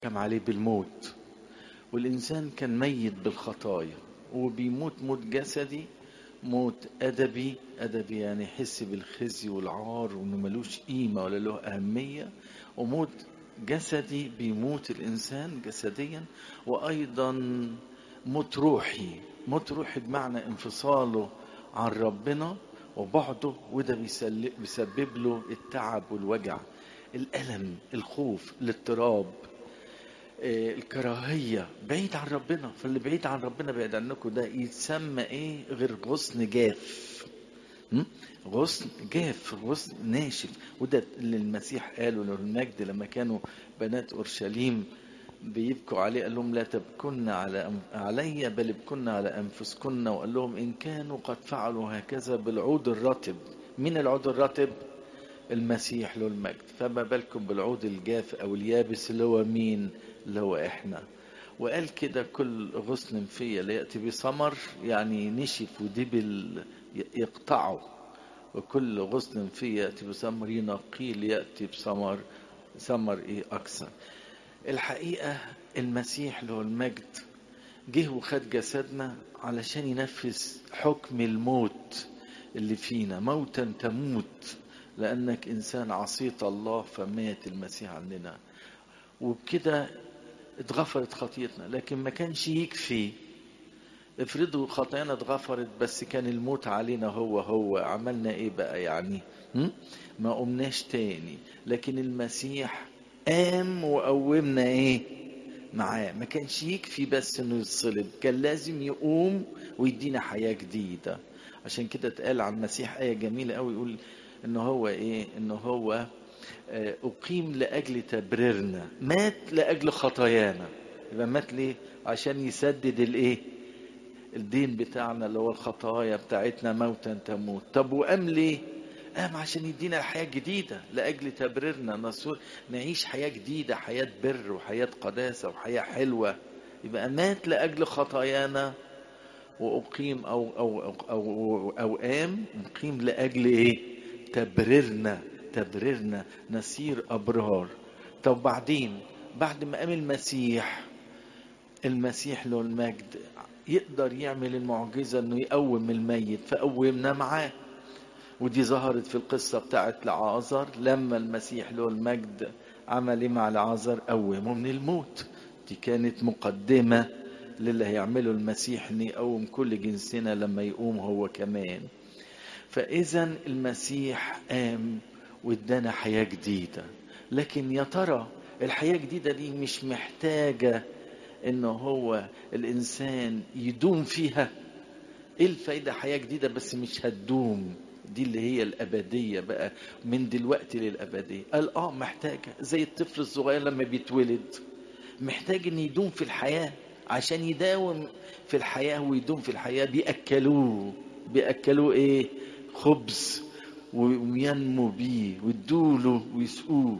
حكم عليه بالموت والإنسان كان ميت بالخطايا وبيموت موت جسدي موت أدبي أدبي يعني يحس بالخزي والعار وإنه ملوش قيمة ولا له أهمية وموت جسدي بيموت الإنسان جسديا وأيضا موت روحي موت روحي بمعنى انفصاله عن ربنا وبعده وده بيسل- بيسبب له التعب والوجع الألم الخوف الاضطراب آه، الكراهية بعيد عن ربنا فاللي بعيد عن ربنا بعيد عنكم ده يتسمى ايه غير غصن جاف م? غصن جاف غصن ناشف وده اللي المسيح قاله له المجد لما كانوا بنات اورشليم بيبكوا عليه قال لهم لا تبكن على أم- علي بل ابكن على انفسكن وقال لهم ان كانوا قد فعلوا هكذا بالعود الرطب مين العود الرطب المسيح له المجد فما بالكم بالعود الجاف او اليابس اللي هو مين اللي هو احنا وقال كده كل غصن فيا ليأتي بثمر يعني نشف ودبل يقطعه وكل غصن فيا يأتي بثمر ينقيه ليأتي بثمر ثمر ايه اكثر الحقيقة المسيح له المجد جه وخد جسدنا علشان ينفذ حكم الموت اللي فينا موتا تموت لأنك إنسان عصيت الله فمات المسيح عننا وبكده اتغفرت خطيتنا لكن ما كانش يكفي افرضوا خطايانا اتغفرت بس كان الموت علينا هو هو عملنا ايه بقى يعني هم؟ ما قمناش تاني لكن المسيح قام وقومنا ايه معاه ما كانش يكفي بس انه يتصلب كان لازم يقوم ويدينا حياة جديدة عشان كده اتقال عن المسيح آية جميلة قوي يقول ان هو ايه ان هو آه، أقيم لأجل تبريرنا مات لأجل خطايانا يبقى مات ليه عشان يسدد الايه الدين بتاعنا اللي هو الخطايا بتاعتنا موتا تموت طب وقام ليه قام عشان يدينا حياة جديدة لأجل تبريرنا نصور نعيش حياة جديدة حياة بر وحياة قداسة وحياة حلوة يبقى مات لأجل خطايانا وأقيم أو أو أو أو, أو قام نقيم لأجل إيه؟ تبريرنا تبريرنا نسير أبرار طب بعدين بعد ما قام المسيح المسيح له المجد يقدر يعمل المعجزة انه يقوم الميت فقومنا معاه ودي ظهرت في القصة بتاعت لعازر لما المسيح له المجد عمل ايه مع لعازر قومه من الموت دي كانت مقدمة للي هيعمله المسيح ان يقوم كل جنسنا لما يقوم هو كمان فاذا المسيح قام وادانا حياة جديدة لكن يا ترى الحياة الجديدة دي مش محتاجة ان هو الانسان يدوم فيها ايه الفايدة حياة جديدة بس مش هتدوم دي اللي هي الأبدية بقى من دلوقتي للأبدية قال اه محتاجة زي الطفل الصغير لما بيتولد محتاج ان يدوم في الحياة عشان يداوم في الحياة ويدوم في الحياة بيأكلوه بيأكلوه ايه خبز وينمو بيه ويدوله ويسقوه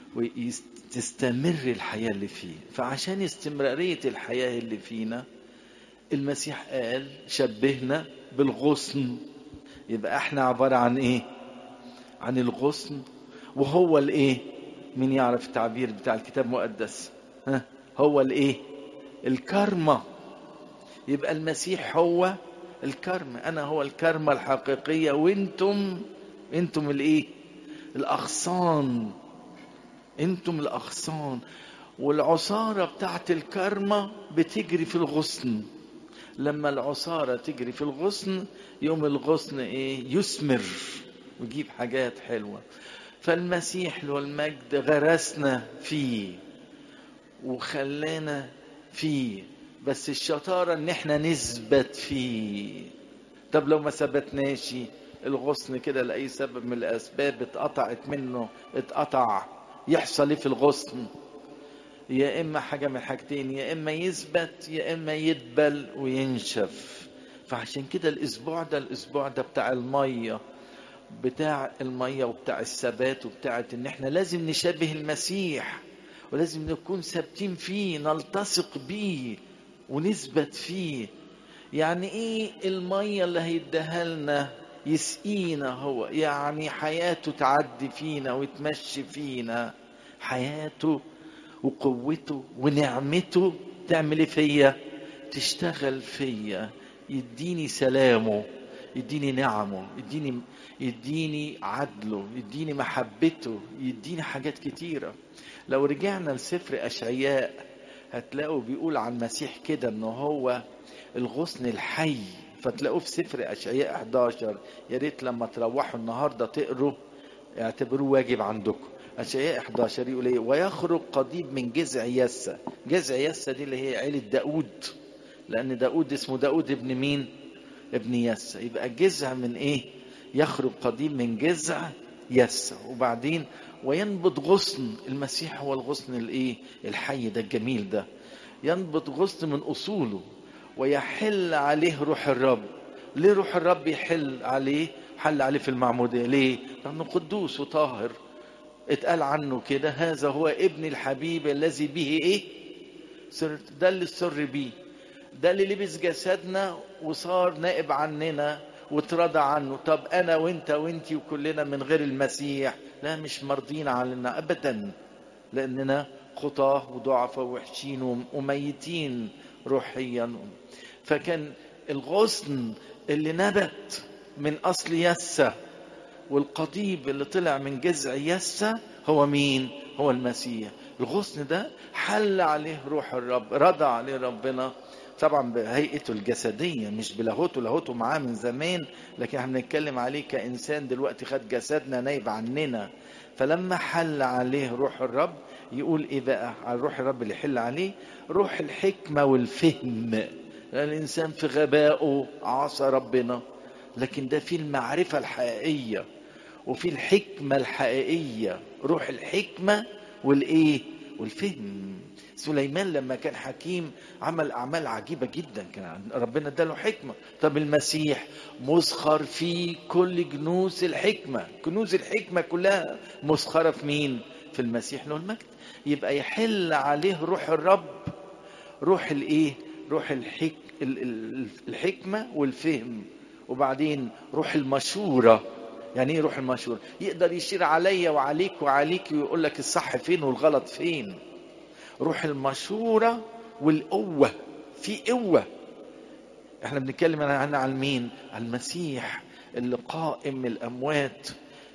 وتستمر الحياة اللي فيه فعشان استمرارية الحياة اللي فينا المسيح قال شبهنا بالغصن يبقى احنا عبارة عن ايه عن الغصن وهو الايه مين يعرف التعبير بتاع الكتاب المقدس ها هو الايه الكرمة يبقى المسيح هو الكرمة انا هو الكرمة الحقيقية وانتم انتم الايه الاغصان انتم الاغصان والعصارة بتاعت الكرمة بتجري في الغصن لما العصارة تجري في الغصن يوم الغصن ايه يثمر ويجيب حاجات حلوة فالمسيح له المجد غرسنا فيه وخلانا فيه بس الشطارة ان احنا نثبت فيه طب لو ما ثبتناش الغصن كده لأي سبب من الأسباب اتقطعت منه اتقطع يحصل ايه في الغصن يا اما حاجه من حاجتين يا اما يثبت يا اما يدبل وينشف فعشان كده الاسبوع ده الاسبوع ده بتاع الميه بتاع الميه وبتاع الثبات وبتاعت ان احنا لازم نشبه المسيح ولازم نكون ثابتين فيه نلتصق بيه ونثبت فيه يعني ايه الميه اللي هيديها لنا يسقينا هو يعني حياته تعدي فينا وتمشي فينا حياته وقوته ونعمته تعمل ايه فيا تشتغل فيا يديني سلامه يديني نعمه يديني يديني عدله يديني محبته يديني حاجات كتيرة لو رجعنا لسفر أشعياء هتلاقوا بيقول عن المسيح كده ان هو الغصن الحي فتلاقوه في سفر أشعياء 11 يا ريت لما تروحوا النهارده تقروا اعتبروه واجب عندكم أشعياء 11 يقول ايه ويخرج قضيب من جذع يسة جذع يسة دي اللي هي عيلة داود لأن داود اسمه داود ابن مين ابن يسة يبقى جذع من ايه يخرج قضيب من جذع يسة وبعدين وينبت غصن المسيح هو الغصن الايه الحي ده الجميل ده ينبت غصن من اصوله ويحل عليه روح الرب ليه روح الرب يحل عليه حل عليه في المعمودية ليه لأنه قدوس وطاهر اتقال عنه كده هذا هو ابن الحبيب الذي به ايه سر ده اللي السر بيه ده اللي لبس جسدنا وصار نائب عننا واترضى عنه طب انا وانت وانتي وكلنا من غير المسيح لا مش مرضين علينا ابدا لاننا خطاه وضعفاء وحشين وميتين روحيا فكان الغصن اللي نبت من اصل يسه والقضيب اللي طلع من جذع يسة هو مين هو المسيح الغصن ده حل عليه روح الرب رضى عليه ربنا طبعا بهيئته الجسدية مش بلاهوته لاهوته معاه من زمان لكن احنا بنتكلم عليه كإنسان دلوقتي خد جسدنا نايب عننا فلما حل عليه روح الرب يقول ايه بقى على روح الرب اللي يحل عليه روح الحكمة والفهم لأن الإنسان في غبائه عصى ربنا لكن ده فيه المعرفة الحقيقية وفي الحكمة الحقيقية روح الحكمة والإيه والفهم سليمان لما كان حكيم عمل أعمال عجيبة جدا كان ربنا اداله حكمة طب المسيح مسخر في كل جنوس الحكمة كنوز الحكمة كلها مسخرة في مين في المسيح له المجد يبقى يحل عليه روح الرب روح الايه روح الحك... الحكمة والفهم وبعدين روح المشورة يعني ايه روح المشورة يقدر يشير عليا وعليك وعليك ويقول لك الصح فين والغلط فين روح المشورة والقوة في قوة احنا بنتكلم عن عن مين عن المسيح اللي قائم من الاموات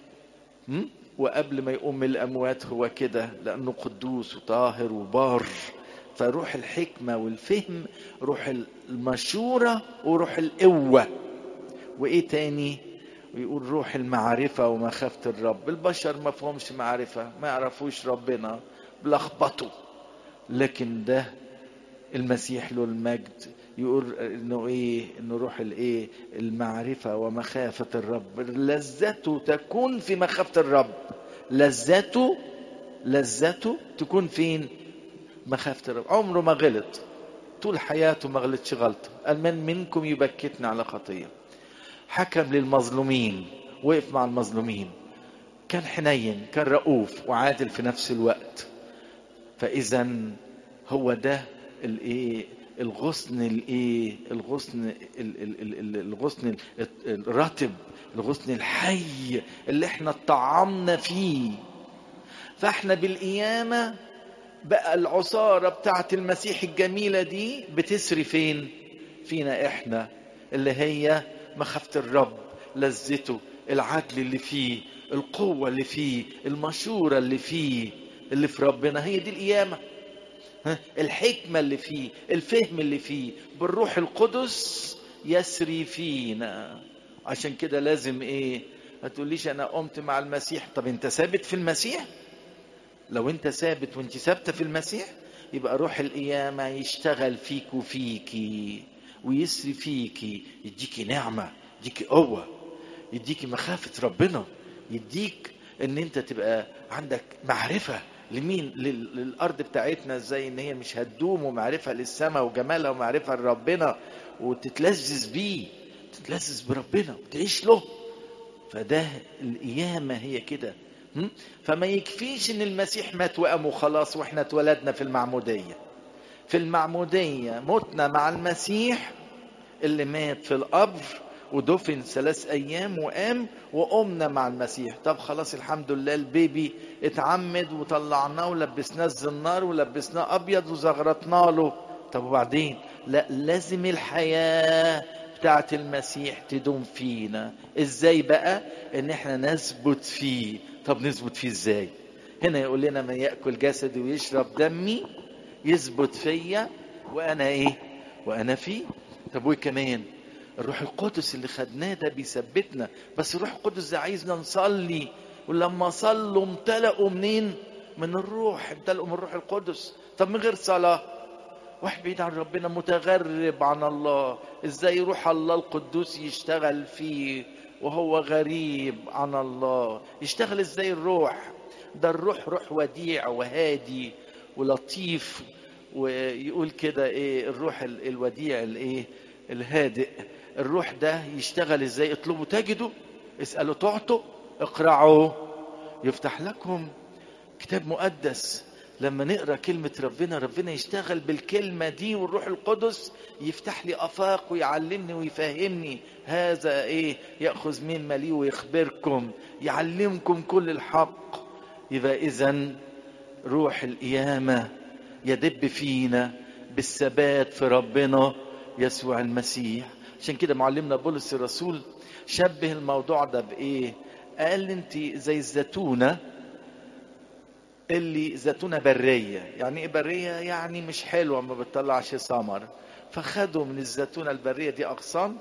م? وقبل ما يقوم من الاموات هو كده لانه قدوس وطاهر وبار فروح الحكمة والفهم روح المشورة وروح القوة وايه تاني ويقول روح المعرفة ومخافة الرب البشر ما فهمش معرفة ما يعرفوش ربنا بلخبطوا لكن ده المسيح له المجد يقول انه ايه انه روح الايه المعرفة ومخافة الرب لذته تكون في مخافة الرب لذته لذته تكون فين مخافة الرب عمره ما غلط طول حياته ما غلطش غلطة قال من منكم يبكتنا على خطيه حكم للمظلومين وقف مع المظلومين كان حنين كان رؤوف وعادل في نفس الوقت فاذا هو ده الايه الغصن الايه الغصن الغصن الرطب الغصن الحي اللي احنا اتطعمنا فيه فاحنا بالقيامه بقى العصاره بتاعت المسيح الجميله دي بتسري فين فينا احنا اللي هي مخافة الرب لذته العدل اللي فيه القوة اللي فيه المشورة اللي فيه اللي في ربنا هي دي القيامة الحكمة اللي فيه الفهم اللي فيه بالروح القدس يسري فينا عشان كده لازم ايه ما تقوليش انا قمت مع المسيح طب انت ثابت في المسيح لو انت ثابت وانت ثابته في المسيح يبقى روح القيامة يشتغل فيك وفيكي ويسري فيكي يديكي نعمة يديكي قوة يديكي مخافة ربنا يديك ان انت تبقى عندك معرفة لمين للارض بتاعتنا ازاي ان هي مش هتدوم ومعرفة للسماء وجمالها ومعرفة لربنا وتتلذذ بيه تتلذذ بربنا وتعيش له فده القيامة هي كده فما يكفيش ان المسيح مات وقام وخلاص واحنا اتولدنا في المعمودية في المعمودية متنا مع المسيح اللي مات في القبر ودفن ثلاث ايام وقام وقمنا مع المسيح طب خلاص الحمد لله البيبي اتعمد وطلعناه ولبسناه الزنار ولبسناه ابيض وزغرطنا له طب وبعدين لا لازم الحياه بتاعت المسيح تدوم فينا ازاي بقى ان احنا نثبت فيه طب نثبت فيه ازاي هنا يقول لنا من ياكل جسدي ويشرب دمي يثبت فيا وانا ايه وانا فيه طب وايه كمان الروح القدس اللي خدناه ده بيثبتنا بس الروح القدس ده عايزنا نصلي ولما صلوا امتلأوا منين من الروح امتلأوا من الروح القدس طب من غير صلاة واحد بعيد عن ربنا متغرب عن الله ازاي روح الله القدوس يشتغل فيه وهو غريب عن الله يشتغل ازاي الروح ده الروح روح وديع وهادي ولطيف ويقول كده ايه الروح الوديع الايه الهادئ الروح ده يشتغل ازاي اطلبوا تجدوا اسالوا تعطوا اقرعوا يفتح لكم كتاب مقدس لما نقرا كلمة ربنا ربنا يشتغل بالكلمة دي والروح القدس يفتح لي آفاق ويعلمني ويفهمني هذا إيه يأخذ من ملي ويخبركم يعلمكم كل الحق يبقى إذا روح القيامة يدب فينا بالثبات في ربنا يسوع المسيح عشان كده معلمنا بولس الرسول شبه الموضوع ده بإيه قال انت زي الزيتونه اللي زيتونه بريه يعني ايه بريه يعني مش حلوه ما بتطلعش ثمر فخدوا من الزيتونه البريه دي اغصان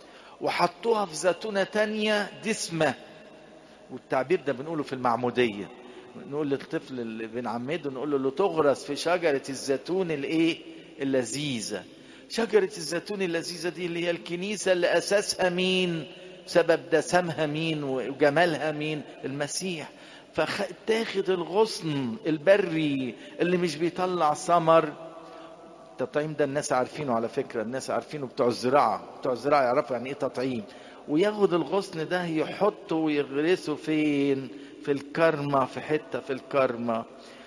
وحطوها في زيتونه تانية دسمه والتعبير ده بنقوله في المعموديه نقول للطفل اللي بنعمده نقول له تغرس في شجره الزيتون الايه اللذيذه شجره الزيتون اللذيذه دي اللي هي الكنيسه اللي اساسها مين سبب دسمها مين وجمالها مين المسيح فتاخد الغصن البري اللي مش بيطلع ثمر التطعيم ده الناس عارفينه على فكرة الناس عارفينه بتوع الزراعة بتوع الزراعة يعرفوا يعني ايه تطعيم وياخد الغصن ده يحطه ويغرسه فين في الكرمة في حتة في الكرمة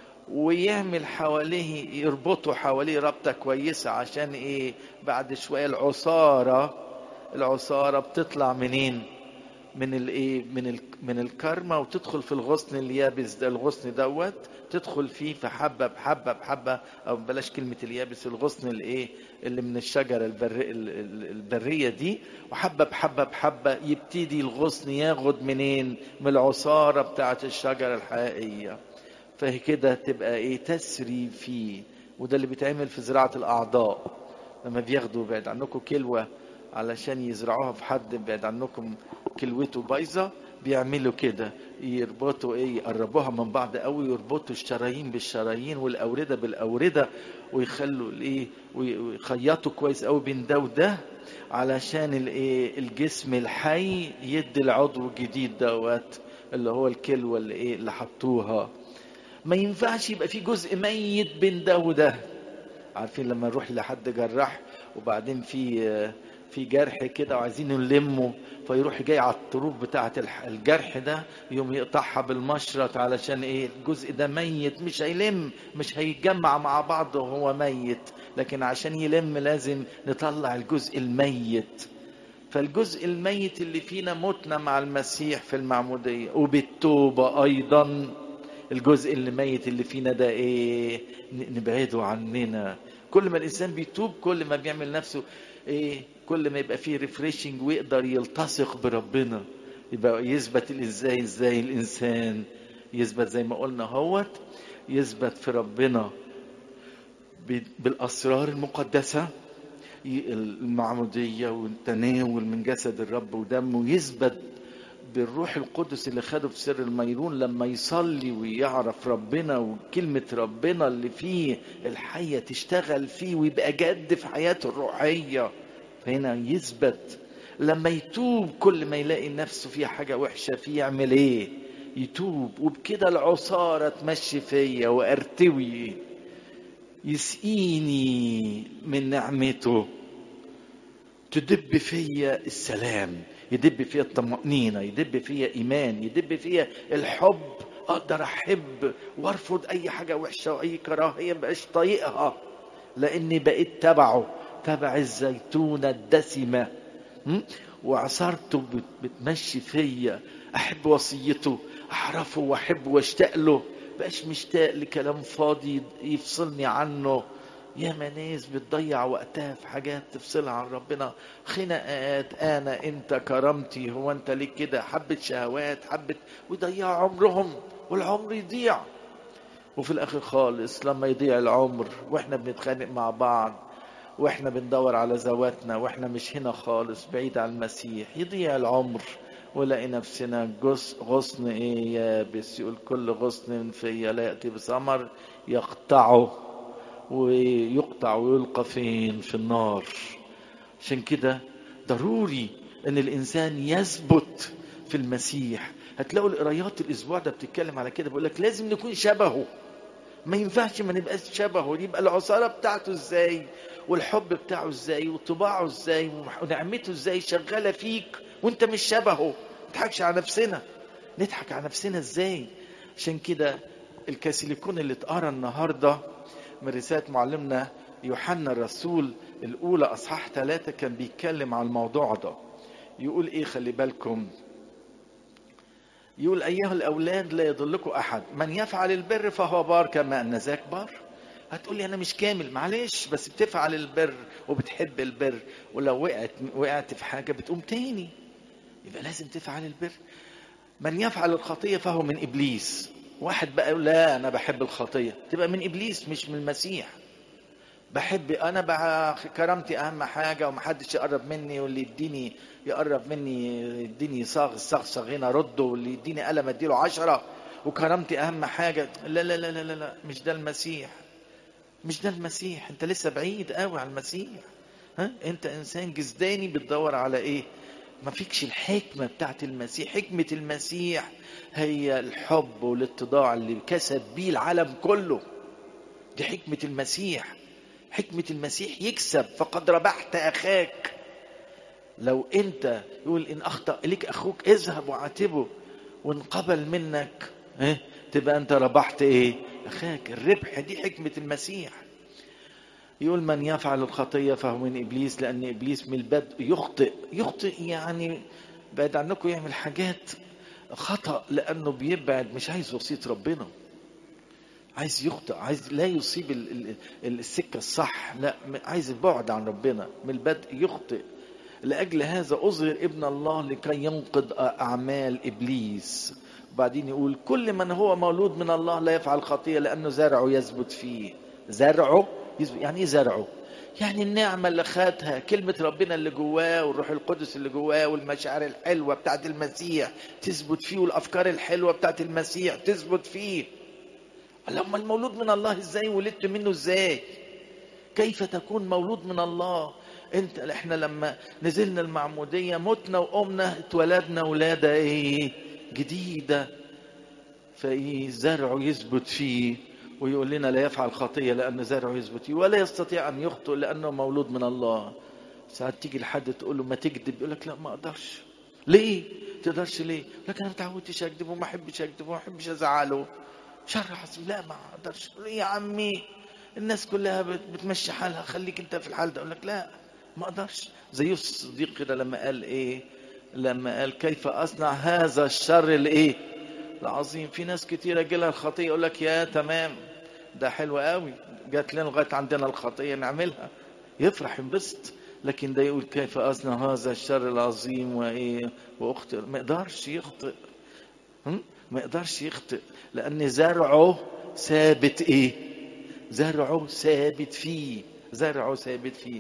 ويعمل حواليه يربطه حواليه ربطة كويسة عشان ايه بعد شوية العصارة العصارة بتطلع منين من الايه من ال من الكرمة وتدخل في الغصن اليابس ده الغصن دوت تدخل فيه في حبة بحبة بحبة او بلاش كلمة اليابس الغصن الايه اللي من الشجرة البر البرية دي وحبة بحبة بحبة يبتدي الغصن ياخد منين من العصارة بتاعة الشجرة الحقيقية فهي كده تبقى ايه تسري فيه وده اللي بيتعمل في زراعة الأعضاء لما بياخدوا بعد عنكم كلوة علشان يزرعوها في حد بعد عنكم كلوته بايظه بيعملوا كده يربطوا ايه يقربوها من بعض قوي يربطوا الشرايين بالشرايين والاورده بالاورده ويخلوا الايه ويخيطوا كويس قوي بين ده وده علشان الايه الجسم الحي يدي العضو الجديد دوت اللي هو الكلوه اللي ايه اللي حطوها ما ينفعش يبقى في جزء ميت بين ده وده عارفين لما نروح لحد جراح وبعدين في في جرح كده وعايزين نلمه فيروح جاي على الطروف بتاعة الجرح ده يوم يقطعها بالمشرط علشان ايه الجزء ده ميت مش هيلم مش هيتجمع مع بعض وهو ميت لكن عشان يلم لازم نطلع الجزء الميت فالجزء الميت اللي فينا متنا مع المسيح في المعمودية وبالتوبة أيضا الجزء اللي ميت اللي فينا ده ايه نبعده عننا كل ما الإنسان بيتوب كل ما بيعمل نفسه ايه كل ما يبقى فيه ريفريشنج ويقدر يلتصق بربنا يبقى يثبت ازاي ازاي الانسان يثبت زي ما قلنا هوت يثبت في ربنا بالاسرار المقدسه المعموديه والتناول من جسد الرب ودمه يثبت بالروح القدس اللي خده في سر الميرون لما يصلي ويعرف ربنا وكلمة ربنا اللي فيه الحية تشتغل فيه ويبقى جد في حياته الروحية فهنا يثبت لما يتوب كل ما يلاقي نفسه فيها حاجة وحشة فيه يعمل ايه يتوب وبكده العصارة تمشي فيا وارتوي يسقيني من نعمته تدب فيا السلام يدب فيا الطمأنينة يدب فيا إيمان يدب فيا الحب أقدر أحب وأرفض أي حاجة وحشة وأي كراهية مبقاش طايقها لأني بقيت تبعه تبع الزيتونة الدسمة وعصارته بت- بتمشي فيا احب وصيته اعرفه واحبه واشتاق له بقاش مشتاق لكلام فاضي يفصلني عنه ياما ناس بتضيع وقتها في حاجات تفصلها عن ربنا خناقات انا انت كرامتي هو انت ليه كده حبة شهوات حبة ويضيعوا عمرهم والعمر يضيع وفي الاخر خالص لما يضيع العمر واحنا بنتخانق مع بعض واحنا بندور على ذواتنا واحنا مش هنا خالص بعيد عن المسيح يضيع العمر ولاقي نفسنا جس غصن ايه يابس يقول كل غصن فيا لا ياتي بثمر يقطعه ويقطع ويلقى فين في النار عشان كده ضروري ان الانسان يثبت في المسيح هتلاقوا القرايات الاسبوع ده بتتكلم على كده بيقول لك لازم نكون شبهه ما ينفعش ما نبقاش شبهه يبقى العصارة بتاعته ازاي والحب بتاعه ازاي وطباعه ازاي ونعمته ازاي شغالة فيك وانت مش شبهه ما نضحكش على نفسنا نضحك على نفسنا ازاي عشان كده الكاسيليكون اللي اتقرا النهارده من رسالة معلمنا يوحنا الرسول الأولى أصحاح ثلاثة كان بيتكلم عن الموضوع ده يقول إيه خلي بالكم يقول أيها الأولاد لا يضلكم أحد من يفعل البر فهو بار كما أن ذاك بار هتقولي أنا مش كامل معلش بس بتفعل البر وبتحب البر ولو وقعت وقعت في حاجة بتقوم تاني يبقى لازم تفعل البر من يفعل الخطية فهو من إبليس واحد بقى يقول لا أنا بحب الخطية تبقى من إبليس مش من المسيح بحب انا بقى كرامتي اهم حاجه ومحدش يقرب مني واللي يديني يقرب مني يديني صاغ صغصغ هنا رده واللي يديني قلم اديله عشرة وكرامتي اهم حاجه لا لا لا لا لا, لا. مش ده المسيح مش ده المسيح انت لسه بعيد قوي عن المسيح ها انت انسان جسداني بتدور على ايه ما فيكش الحكمة بتاعت المسيح حكمة المسيح هي الحب والاتضاع اللي كسب بيه العالم كله دي حكمة المسيح حكمة المسيح يكسب فقد ربحت أخاك لو أنت يقول إن أخطأ إليك أخوك اذهب وعاتبه وإن قبل منك إيه؟ تبقى أنت ربحت إيه أخاك الربح دي حكمة المسيح يقول من يفعل الخطية فهو من إبليس لأن إبليس من البدء يخطئ يخطئ يعني بعد عنكم يعمل حاجات خطأ لأنه بيبعد مش عايز وصية ربنا عايز يخطئ عايز لا يصيب ال- ال- السكة الصح لا عايز البعد عن ربنا من البدء يخطئ لأجل هذا أظهر ابن الله لكي ينقض أعمال إبليس وبعدين يقول كل من هو مولود من الله لا يفعل خطية لأنه زرعه يثبت فيه زرعه يثبت يعني إيه زرعه يعني النعمة اللي خدها كلمة ربنا اللي جواه والروح القدس اللي جواه والمشاعر الحلوة بتاعت المسيح تثبت فيه والأفكار الحلوة بتاعت المسيح تثبت فيه لما المولود من الله ازاي ولدت منه ازاي كيف تكون مولود من الله انت احنا لما نزلنا المعمودية متنا وقمنا اتولدنا ولادة ايه جديدة فايه زرعه يثبت فيه ويقول لنا لا يفعل خطية لأن زرعه يثبت فيه ولا يستطيع أن يخطئ لأنه مولود من الله ساعات تيجي لحد تقول له ما تكذب يقول لك لا ما أقدرش ليه؟ تقدرش ليه؟ لكن أنا ما تعودتش أكذب وما أحبش أكذب وما أحبش أزعله شر حسب لا ما اقدرش يا عمي الناس كلها بت- بتمشي حالها خليك انت في الحال ده اقول لك لا ما اقدرش زي يوسف الصديق كده لما قال ايه لما قال كيف اصنع هذا الشر الايه العظيم في ناس كتيره جالها الخطيه يقول لك يا تمام ده حلو قوي جات لنا لغايه عندنا الخطيه نعملها يفرح ينبسط لكن ده يقول كيف اصنع هذا الشر العظيم وايه واخطئ ما يقدرش يخطئ هم؟ ما يقدرش يخطئ لان زرعه ثابت ايه زرعه ثابت فيه زرعه ثابت فيه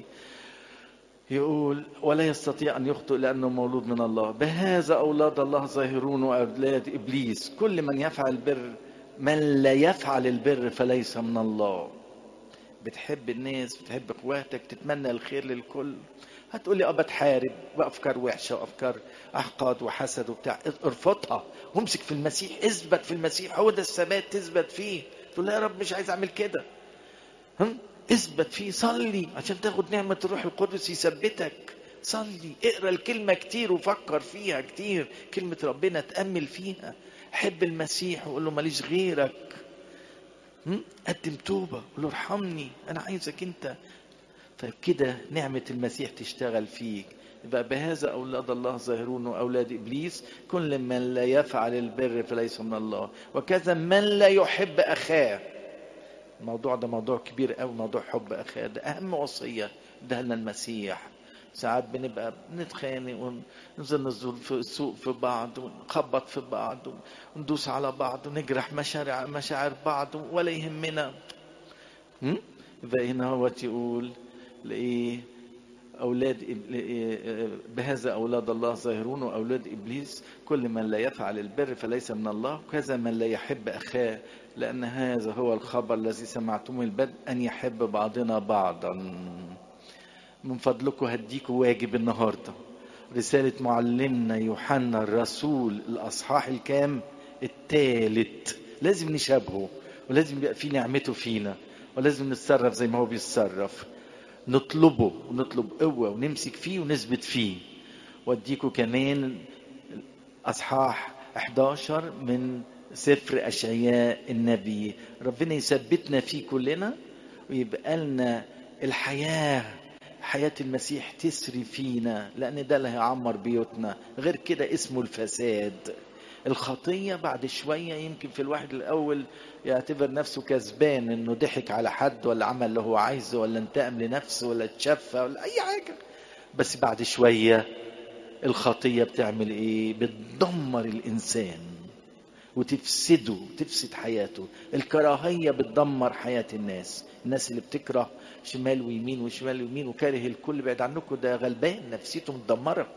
يقول ولا يستطيع ان يخطئ لانه مولود من الله بهذا اولاد الله ظاهرون واولاد ابليس كل من يفعل البر من لا يفعل البر فليس من الله بتحب الناس بتحب اخواتك تتمنى الخير للكل هتقولي اه بتحارب بافكار وحشه وافكار احقاد وحسد وبتاع ارفضها وامسك في المسيح اثبت في المسيح هو ده الثبات تثبت فيه تقول لا يا رب مش عايز اعمل كده هم؟ اثبت فيه صلي عشان تاخد نعمة الروح القدس يثبتك صلي اقرا الكلمة كتير وفكر فيها كتير كلمة ربنا تأمل فيها حب المسيح وقول له ماليش غيرك هم؟ قدم توبة قول له ارحمني أنا عايزك أنت فكده نعمة المسيح تشتغل فيك يبقى بهذا أولاد الله ظاهرون وأولاد إبليس كل من لا يفعل البر فليس من الله وكذا من لا يحب أخاه الموضوع ده موضوع كبير قوي موضوع حب أخاه ده أهم وصية ده لنا المسيح ساعات بنبقى بنتخانق وننزل نزول في السوق في بعض ونخبط في بعض وندوس على بعض ونجرح مشاعر مشاعر بعض ولا يهمنا يبقى هنا هو يقول لإيه أولاد بهذا أولاد الله ظاهرون وأولاد إبليس كل من لا يفعل البر فليس من الله كذا من لا يحب أخاه لأن هذا هو الخبر الذي سمعتم البدء أن يحب بعضنا بعضا من فضلكم هديكوا واجب النهارده رسالة معلمنا يوحنا الرسول الأصحاح الكام الثالث لازم نشابهه ولازم يبقى في نعمته فينا ولازم نتصرف زي ما هو بيتصرف نطلبه ونطلب قوة ونمسك فيه ونثبت فيه واديكوا كمان أصحاح 11 من سفر أشعياء النبي ربنا يثبتنا فيه كلنا ويبقى لنا الحياة حياة المسيح تسري فينا لأن ده اللي هيعمر بيوتنا غير كده اسمه الفساد الخطية بعد شوية يمكن في الواحد الأول يعتبر نفسه كسبان إنه ضحك على حد ولا عمل اللي هو عايزه ولا انتقم لنفسه ولا اتشفى ولا أي حاجة بس بعد شوية الخطية بتعمل إيه؟ بتدمر الإنسان وتفسده وتفسد حياته الكراهية بتدمر حياة الناس الناس اللي بتكره شمال ويمين وشمال ويمين وكاره الكل بعد عنكم ده غلبان نفسيته متدمرة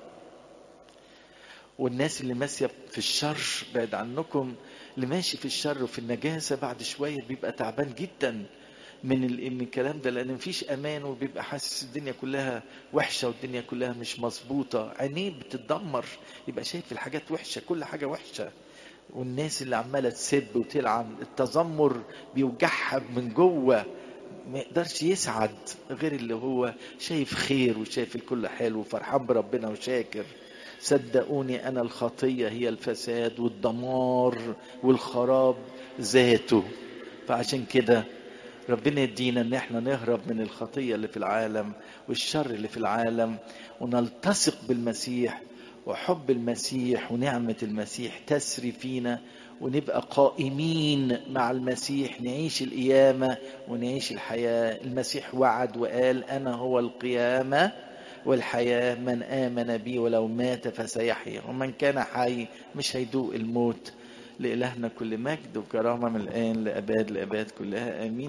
والناس اللي ماشية في الشر بعد عنكم اللي ماشي في الشر وفي النجاسة بعد شوية بيبقى تعبان جدا من من الكلام ده لان مفيش امان وبيبقى حاسس الدنيا كلها وحشه والدنيا كلها مش مظبوطه عينيه بتتدمر يبقى شايف الحاجات وحشه كل حاجه وحشه والناس اللي عماله تسب وتلعن التذمر بيوجعها من جوه ما يقدرش يسعد غير اللي هو شايف خير وشايف الكل حلو وفرحان بربنا وشاكر صدقوني انا الخطيه هي الفساد والدمار والخراب ذاته فعشان كده ربنا يدينا ان احنا نهرب من الخطيه اللي في العالم والشر اللي في العالم ونلتصق بالمسيح وحب المسيح ونعمه المسيح تسري فينا ونبقى قائمين مع المسيح نعيش القيامه ونعيش الحياه المسيح وعد وقال انا هو القيامه والحياه من امن بي ولو مات فسيحيا ومن كان حي مش هيدوق الموت لإلهنا كل مجد وكرامة من الآن لأباد لأباد كلها آمين